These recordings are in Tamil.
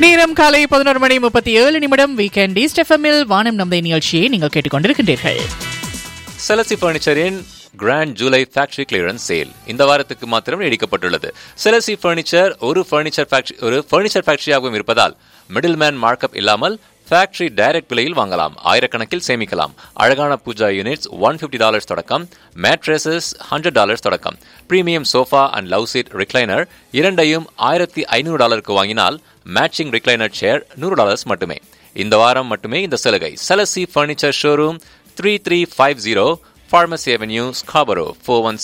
நேரம் காலை பதினோரு மணி முப்பத்தி ஏழு நிமிடம் வீக்கெண்ட் ஈஸ்ட் எஃப்எம்மில் வானம் நம்பை நிகழ்ச்சியை நீங்கள் கேட்டுக்கொண்டிருக்கின்றீர்கள் செலசி பர்னிச்சரின் grand July factory clearance sale இந்த வாரத்துக்கு மாத்திரம் நீடிக்கப்பட்டுள்ளது செலசி பர்னிச்சர் ஒரு ஃபர்னிச்சர் ஃபேக்டரி ஒரு ஃபர்னிச்சர் ஃபேக்டரியாகவும் இருப்பதால் மிடில் மேன் மார்க்அப் இல்லாமல் ஃபேக்டரி டைரக்ட் விலையில் வாங்கலாம் ஆயிரக்கணக்கில் சேமிக்கலாம் அழகான pooja units one fifty dollars தொடக்கம் மேட்ரஸஸ் ஹண்ட்ரட் டாலர்ஸ் தொடக்கம் premium sofa and love seat recliner இரண்டையும் ஆயிரத்தி ஐநூறு டாலருக்கு வாங்கினால் மேட்சிங் ரிக்ளைனர் சேர் நூறு டாலர்ஸ் மட்டுமே இந்த வாரம் மட்டுமே இந்த சலுகை செலசி furniture showroom three three five zero Pharmacy Avenue, Scarborough,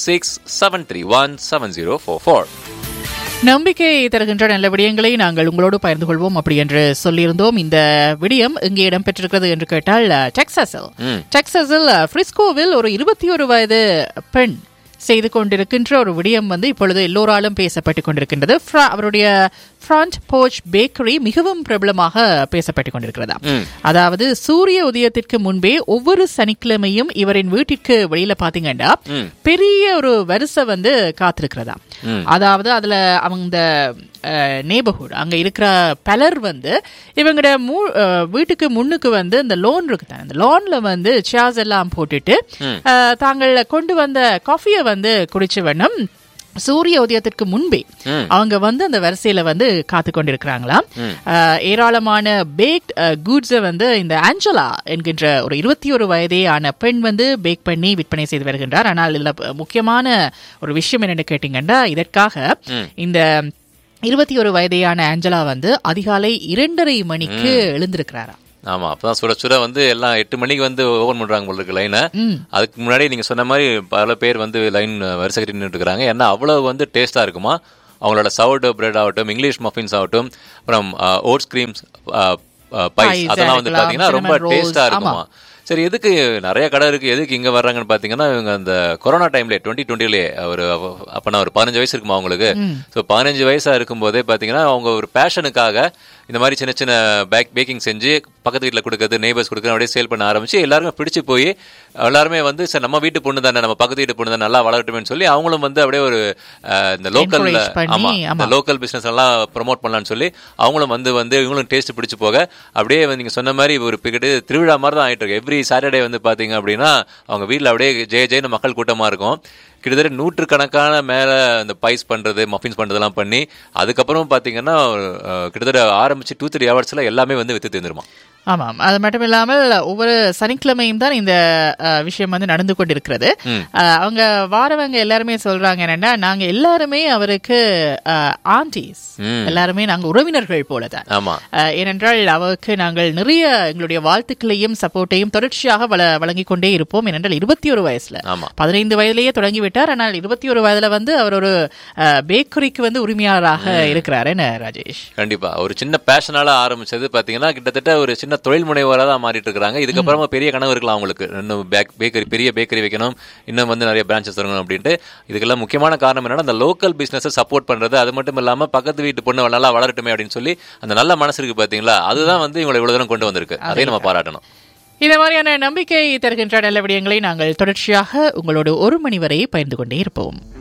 416-731-7044. நம்பிக்கை தருகின்ற நல்ல விடயங்களை நாங்கள் உங்களோடு பகிர்ந்து கொள்வோம் அப்படி என்று சொல்லியிருந்தோம் இந்த விடயம் இங்கே இடம்பெற்றிருக்கிறது என்று கேட்டால் டெக்சாஸில் டெக்சாஸில் ஃப்ரிஸ்கோவில் ஒரு இருபத்தி ஒரு வயது பெண் செய்து கொண்டிருக்கின்ற ஒரு விடயம் வந்து இப்பொழுது எல்லோராலும் பேசப்பட்டுக் கொண்டிருக்கின்றது Fra- அவருடைய ஃப்ரண்ட் போச் பேக்கரி மிகவும் பிரபலமாக பேசப்பட்டுக் கொண்டிருக்கிறதா அதாவது சூரிய உதயத்திற்கு முன்பே ஒவ்வொரு சனிக்கிழமையும் இவரின் வீட்டிற்கு வெளியில பாத்தீங்கன்னா பெரிய ஒரு வரிசை வந்து காத்திருக்கிறதா அதாவது அதுல அவங்க நேபர்ஹுட் அங்க இருக்கிற பலர் வந்து இவங்களோட மூ- அஹ், வீட்டுக்கு முன்னுக்கு வந்து இந்த லோன் இருக்கு தானே, அந்த லோன்ல வந்து சேர்ஸ் எல்லாம் போட்டுட்டு அஹ், தாங்கள் கொண்டு வந்த காஃபியை வந்து குடிச்ச வண்ணம் சூரிய உதயத்திற்கு முன்பே அவங்க வந்து அந்த வரிசையில வந்து காத்து கொண்டிருக்கிறாங்களாம் அஹ், ஏராளமான பேக்ட் கூட்ஸை வந்து இந்த ஆஞ்சலா என்கின்ற ஒரு இருபத்தி ஒரு வயதே ஆன பெண் வந்து பேக் பண்ணி விற்பனை செய்து வருகின்றார் ஆனால் இதுல ப- முக்கியமான ஒரு விஷயம் என்னன்னு கேட்டீங்கன்னா இதற்காக இந்த இருபத்தி ஒரு வயதையான ஆஞ்சலா வந்து அதிகாலை இரண்டரை மணிக்கு எழுந்திருக்கிறாரா ஆமா அப்பதான் சுட சுட வந்து எல்லாம் எட்டு மணிக்கு வந்து ஓபன் பண்றாங்க போல இருக்கு லைனை அதுக்கு முன்னாடி நீங்க சொன்ன மாதிரி பல பேர் வந்து லைன் வரிசை கட்டி நின்னுட்டு இருக்காங்க ஏன்னா அவ்வளவு வந்து டேஸ்டா இருக்குமா அவங்களோட சவுடோ பிரெட் ஆகட்டும் இங்கிலீஷ் மஃபின்ஸ் ஆகட்டும் அப்புறம் ஓட்ஸ் கிரீம்ஸ் பைஸ் Pies அதெல்லாம் வந்து இருக்கலாம், பாத்தீங்கன்னா ரொம்ப cinnamon rolls, டேஸ்டா இருக்குமா ஆமா. சரி எதுக்கு நிறைய கடை இருக்கு எதுக்கு இங்க வர்றாங்கன்னு பாத்தீங்கன்னா இவங்க அந்த கொரோனா டைம்ல டுவெண்ட்டி டுவெண்ட்டிலே ஒரு அப்ப நான் ஒரு பதினஞ்சு வயசு இருக்குமா அவங்களுக்கு ஸோ பதினஞ்சு வயசா இருக்கும்போதே பாத்தீங்கன்னா அவங்க ஒரு பேஷனுக்காக இந்த மாதிரி சின்ன சின்ன பேக் பேக்கிங் செஞ்சு பக்கத்து வீட்டில் கொடுக்கறது நெய்பர்ஸ் கொடுக்குறது அப்படியே சேல் பண்ண ஆரம்பிச்சு எல்லாருமே பிடிச்சு போய் எல்லாருமே வந்து சரி நம்ம வீட்டு பொண்ணு தானே நம்ம பக்கத்து வீட்டு பொண்ணு தானே நல்லா வளரட்டுமேன்னு சொல்லி அவங்களும் வந்து அப்படியே ஒரு அஹ், இந்த லோக்கல் Encourage பண்ணி, ஆமா ஆமா. இந்த லோக்கல் பிசினஸ் எல்லாம் ப்ரோமோட் பண்ணலாம்னு சொல்லி அவங்களும் வந்து வந்து இவங்களும் டேஸ்ட் பிடிச்சு போக அப்படியே வந்து நீங்க சொன்ன மாதிரி ஒரு பிக்கெட்டு திருவிழா மாதிரி தான் ஆயிட்டு இருக்கு எவ்ரி சாட்டர்டே வந்து பாத்தீங்க அப்படின்னா அவங்க வீட்ல அப்படியே ஜெய ஜெயன்னு மக்கள் கூட்டமா இருக்கும் கிட்டத்தட்ட நூற்றுக்கணக்கான மேல இந்த பைஸ் பண்றது மஃபின்ஸ் பண்றதெல்லாம் பண்ணி அதுக்கப்புறம் பாத்தீங்கன்னா அஹ், கிட்டத்தட்ட ஆரம்பிச்சு டூ த்ரீ ஹவர்ஸ்ல எல்லாமே வந்து வித்து தந்துருமா ஆமாம் அது மட்டும் இல்லாமல் ஒவ்வொரு சனிக்கிழமையும் தான் இந்த அஹ், விஷயம் வந்து நடந்து கொண்டிருக்கிறது அஹ், அவங்க வாரவங்க எல்லாருமே சொல்றாங்க என்னன்னா நாங்க எல்லாருமே அவருக்கு ஆண்டிஸ் எல்லாருமே நாங்க உறவினர்கள் போலதான் ஆமா அஹ், ஏனென்றால் அவருக்கு நாங்கள் நிறைய எங்களுடைய வாழ்த்துக்களையும் சப்போர்ட்டையும் தொடர்ச்சியாக வள வழங்கிக் கொண்டே இருப்போம் ஏனென்றால் இருபத்தி ஒரு வயசுல ஆமா பதினைந்து வயதிலேயே தொடங்கி விட்டார் ஆனால் இருபத்தி ஒரு வயதுல வந்து அவர் ஒரு அஹ், பேக்கரிக்கு வந்து உரிமையாளராக இருக்கிறார் என்ன ராஜேஷ் கண்டிப்பா ஒரு சின்ன பேஷனால ஆரம்பிச்சது பாத்தீங்கன்னா கிட்டத்தட்ட ஒரு சின்ன தொழில் முனைவரா தான் மாறிட்டு இருக்காங்க இதுக்கப்புறமா பெரிய கனவு இருக்கலாம் அவங்களுக்கு இன்னும் பேக்கரி பெரிய பேக்கரி வைக்கணும் இன்னும் வந்து நிறைய பிரான்ச்சஸ் தொடங்கணும் அப்படின்ட்டு இதுக்கெல்லாம் முக்கியமான காரணம் என்னன்னா அந்த லோக்கல் பிசினஸ் சப்போர்ட் பண்றது அது மட்டும் இல்லாம பக்கத்து வீட்டு பொண்ணு நல்லா வளரட்டுமே அப்படின்னு சொல்லி அந்த நல்ல மனசு இருக்கு பாத்தீங்களா அதுதான் வந்து இவங்களை இவ்வளவு தூரம் கொண்டு வந்திருக்கு அதையும் நம்ம பாராட்டணும் இந்த மாதிரியான நம்பிக்கை தருகின்ற நல்ல விடயங்களை நாங்கள் தொடர்ச்சியாக உங்களோடு ஒரு மணி வரை பகிர்ந்து கொண்டே இருப்போம்